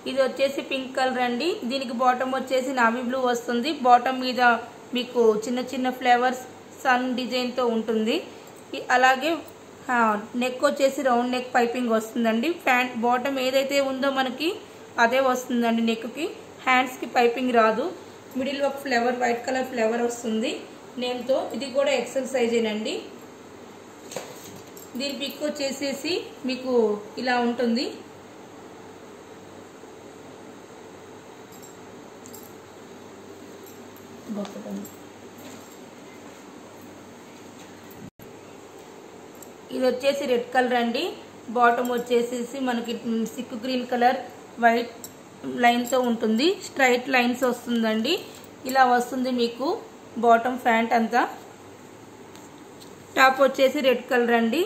ఇది వచ్చేసి pink colour అండి దీనికి బాటమ్ వచ్చేసి నావీ బ్లూ వస్తుంది బాటమ్ మీద మీకు చిన్న చిన్న ఫ్లేవర్స్ సన్ డిజైన్తో ఉంటుంది ఇ- అలాగే నెక్ వచ్చేసి రౌండ్ నెక్ పైపింగ్ వస్తుందండి ప్యాంట్ బాటమ్ ఏదైతే ఉందో మనకి అదే వస్తుందండి నెక్కి హ్యాండ్స్కి పైపింగ్ రాదు మిడిల్ ఒక ఫ్లేవర్ వైట్ కలర్ ఫ్లేవర్ వస్తుంది నేమ్తో ఇది కూడా ఎక్సెల్ సైజేనండి దీని పిక్ వచ్చేసేసి మీకు ఇలా ఉంటుంది ఇది వచ్చేసి రెడ్ కలర్ అండి బాటమ్ వచ్చేసేసి మనకి సిక్ గ్రీన్ కలర్ వైట్ లైన్తో ఉంటుంది స్ట్రైట్ లైన్స్ వస్తుందండి ఇలా వస్తుంది మీకు బాటమ్ ప్యాంట్ అంతా టాప్ వచ్చేసి రెడ్ కలర్ అండి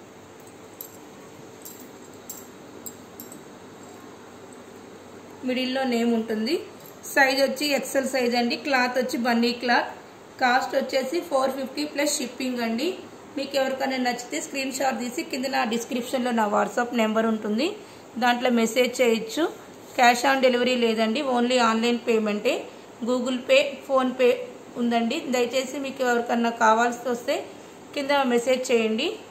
మిడిల్లో నేమ్ ఉంటుంది సైజ్ వచ్చి ఎక్సెల్ సైజ్ అండి క్లాత్ వచ్చి బన్నీ క్లాత్ కాస్ట్ వచ్చేసి ఫోర్ ఫిఫ్టీ ప్లస్ షిప్పింగ్ అండి మీకు ఎవరికైనా నచ్చితే స్క్రీన్ షాట్ తీసి కింద నా డిస్క్రిప్షన్లో నా వాట్సాప్ నెంబర్ ఉంటుంది దాంట్లో మెసేజ్ చేయొచ్చు క్యాష్ ఆన్ డెలివరీ లేదండి ఓన్లీ ఆన్లైన్ పేమెంటే గూగుల్ పే ఫోన్పే ఉందండి దయచేసి మీకు ఎవరికన్నా కావాల్సి వస్తే కింద మెసేజ్ చేయండి